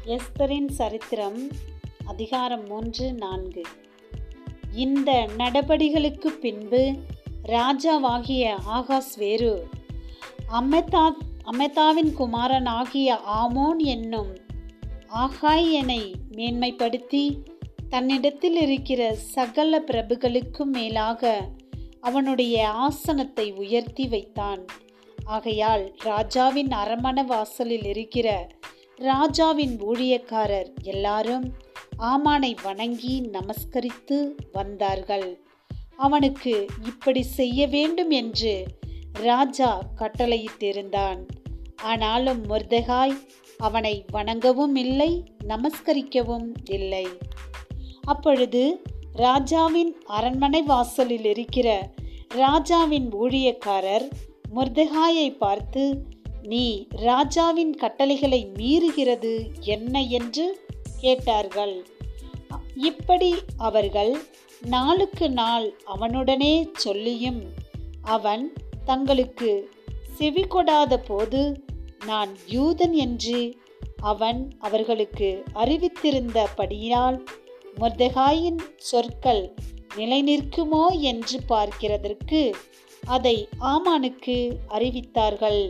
எஸ்தரின் சரித்திரம் அதிகாரம் மூன்று நான்கு இந்த நடபடிகளுக்கு பின்பு ராஜாவாகிய ஆகாஸ் வேறு அமெதா அமெதாவின் குமாரன் ஆகிய ஆமோன் என்னும் ஆகாயனை மேன்மைப்படுத்தி தன்னிடத்தில் இருக்கிற சகல பிரபுகளுக்கும் மேலாக அவனுடைய ஆசனத்தை உயர்த்தி வைத்தான் ஆகையால் ராஜாவின் அரமண வாசலில் இருக்கிற ராஜாவின் ஊழியக்காரர் எல்லாரும் ஆமானை வணங்கி நமஸ்கரித்து வந்தார்கள் அவனுக்கு இப்படி செய்ய வேண்டும் என்று ராஜா கட்டளையிட்டிருந்தான் ஆனாலும் முர்தகாய் அவனை வணங்கவும் இல்லை நமஸ்கரிக்கவும் இல்லை அப்பொழுது ராஜாவின் அரண்மனை வாசலில் இருக்கிற ராஜாவின் ஊழியக்காரர் முர்தகாயை பார்த்து நீ ராஜாவின் கட்டளைகளை மீறுகிறது என்ன என்று கேட்டார்கள் இப்படி அவர்கள் நாளுக்கு நாள் அவனுடனே சொல்லியும் அவன் தங்களுக்கு செவி கொடாத போது நான் யூதன் என்று அவன் அவர்களுக்கு அறிவித்திருந்தபடியால் முர்தகாயின் சொற்கள் நிலைநிற்குமோ என்று பார்க்கிறதற்கு அதை ஆமானுக்கு அறிவித்தார்கள்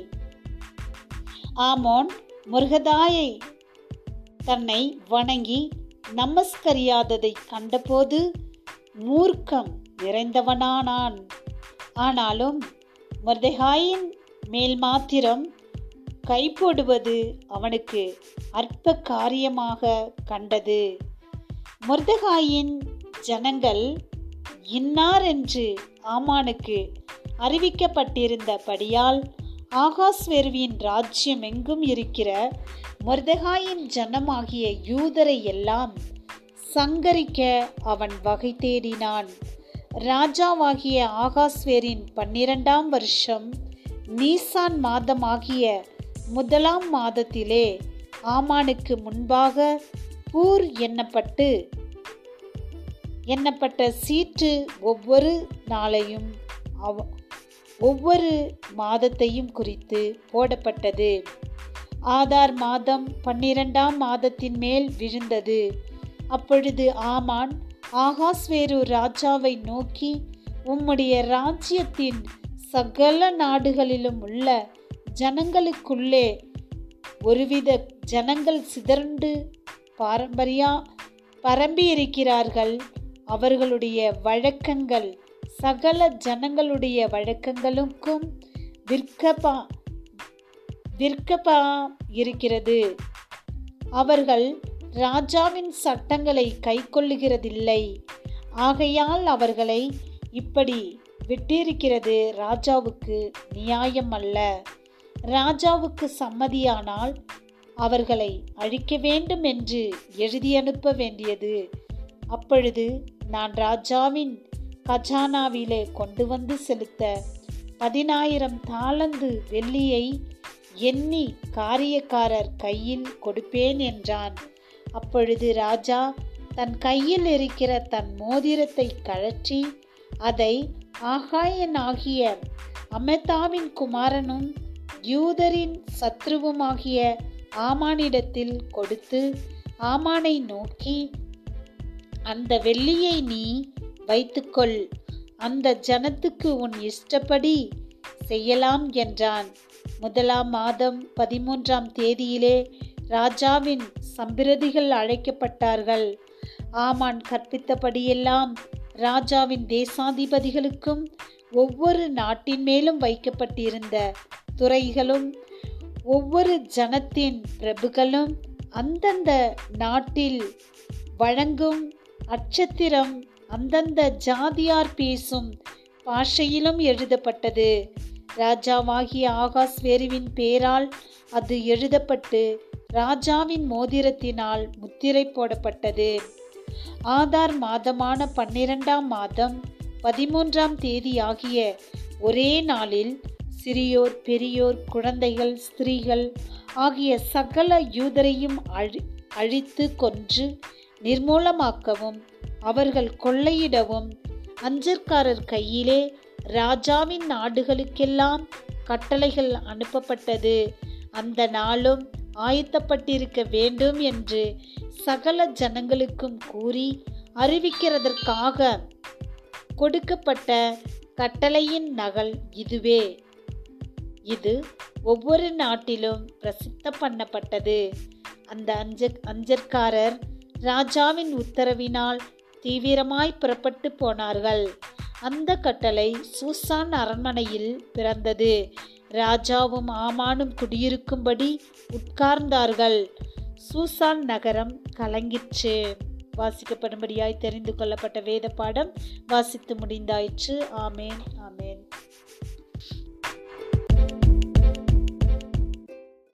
ஆமோன் முருகதாயை தன்னை வணங்கி நமஸ்கரியாததை கண்டபோது மூர்க்கம் நிறைந்தவனானான் ஆனாலும் முர்தகாயின் மேல் மாத்திரம் கை போடுவது அவனுக்கு அற்ப காரியமாக கண்டது முர்தகாயின் ஜனங்கள் இன்னார் என்று ஆமானுக்கு அறிவிக்கப்பட்டிருந்தபடியால் ஆகாஸ்வேர்வியின் ராஜ்யம் எங்கும் இருக்கிற முர்தகாயின் ஜனமாகிய யூதரை எல்லாம் சங்கரிக்க அவன் வகை தேடினான் ராஜாவாகிய ஆகாஸ்வேரின் பன்னிரண்டாம் வருஷம் நீசான் மாதமாகிய முதலாம் மாதத்திலே ஆமானுக்கு முன்பாக பூர் எண்ணப்பட்டு எண்ணப்பட்ட சீட்டு ஒவ்வொரு நாளையும் ஒவ்வொரு மாதத்தையும் குறித்து போடப்பட்டது ஆதார் மாதம் பன்னிரெண்டாம் மாதத்தின் மேல் விழுந்தது அப்பொழுது ஆமான் ஆகாஸ்வேரு ராஜாவை நோக்கி உம்முடைய ராஜ்யத்தின் சகல நாடுகளிலும் உள்ள ஜனங்களுக்குள்ளே ஒருவித ஜனங்கள் சிதறண்டு பாரம்பரியா பரம்பியிருக்கிறார்கள் அவர்களுடைய வழக்கங்கள் சகல ஜனங்களுடைய வழக்கங்களுக்கும் விற்கப்பா விற்கப்பா இருக்கிறது அவர்கள் ராஜாவின் சட்டங்களை கை கொள்ளுகிறதில்லை ஆகையால் அவர்களை இப்படி விட்டிருக்கிறது ராஜாவுக்கு நியாயம் அல்ல ராஜாவுக்கு சம்மதியானால் அவர்களை அழிக்க வேண்டும் என்று எழுதி அனுப்ப வேண்டியது அப்பொழுது நான் ராஜாவின் கஜானாவிலே கொண்டு வந்து செலுத்த பதினாயிரம் தாளந்து வெள்ளியை எண்ணி காரியக்காரர் கையில் கொடுப்பேன் என்றான் அப்பொழுது ராஜா தன் கையில் இருக்கிற தன் மோதிரத்தை கழற்றி அதை ஆகாயன் ஆகிய அமெதாவின் குமாரனும் யூதரின் சத்ருவுமாகிய ஆமானிடத்தில் கொடுத்து ஆமானை நோக்கி அந்த வெள்ளியை நீ வைத்துக்கொள் அந்த ஜனத்துக்கு உன் இஷ்டப்படி செய்யலாம் என்றான் முதலாம் மாதம் பதிமூன்றாம் தேதியிலே ராஜாவின் சம்பிரதிகள் அழைக்கப்பட்டார்கள் ஆமான் கற்பித்தபடியெல்லாம் ராஜாவின் தேசாதிபதிகளுக்கும் ஒவ்வொரு நாட்டின் மேலும் வைக்கப்பட்டிருந்த துறைகளும் ஒவ்வொரு ஜனத்தின் பிரபுகளும் அந்தந்த நாட்டில் வழங்கும் அச்சத்திரம் அந்தந்த ஜாதியார் பேசும் பாஷையிலும் எழுதப்பட்டது ராஜாவாகிய ஆகாஸ் வேருவின் பேரால் அது எழுதப்பட்டு ராஜாவின் மோதிரத்தினால் முத்திரை போடப்பட்டது ஆதார் மாதமான பன்னிரெண்டாம் மாதம் பதிமூன்றாம் தேதி ஆகிய ஒரே நாளில் சிறியோர் பெரியோர் குழந்தைகள் ஸ்திரீகள் ஆகிய சகல யூதரையும் அழி அழித்து கொன்று நிர்மூலமாக்கவும் அவர்கள் கொள்ளையிடவும் அஞ்சற்காரர் கையிலே ராஜாவின் நாடுகளுக்கெல்லாம் கட்டளைகள் அனுப்பப்பட்டது அந்த நாளும் ஆயத்தப்பட்டிருக்க வேண்டும் என்று சகல ஜனங்களுக்கும் கூறி அறிவிக்கிறதற்காக கொடுக்கப்பட்ட கட்டளையின் நகல் இதுவே இது ஒவ்வொரு நாட்டிலும் பிரசித்த பண்ணப்பட்டது அந்த அஞ்ச அஞ்சற்காரர் ராஜாவின் உத்தரவினால் தீவிரமாய் புறப்பட்டு போனார்கள் அந்த கட்டளை சூசான் அரண்மனையில் பிறந்தது ராஜாவும் ஆமானும் குடியிருக்கும்படி உட்கார்ந்தார்கள் சூசான் நகரம் கலங்கிற்று வாசிக்கப்படும்படியாய் தெரிந்து கொள்ளப்பட்ட வேத பாடம் வாசித்து முடிந்தாயிற்று ஆமேன் ஆமேன்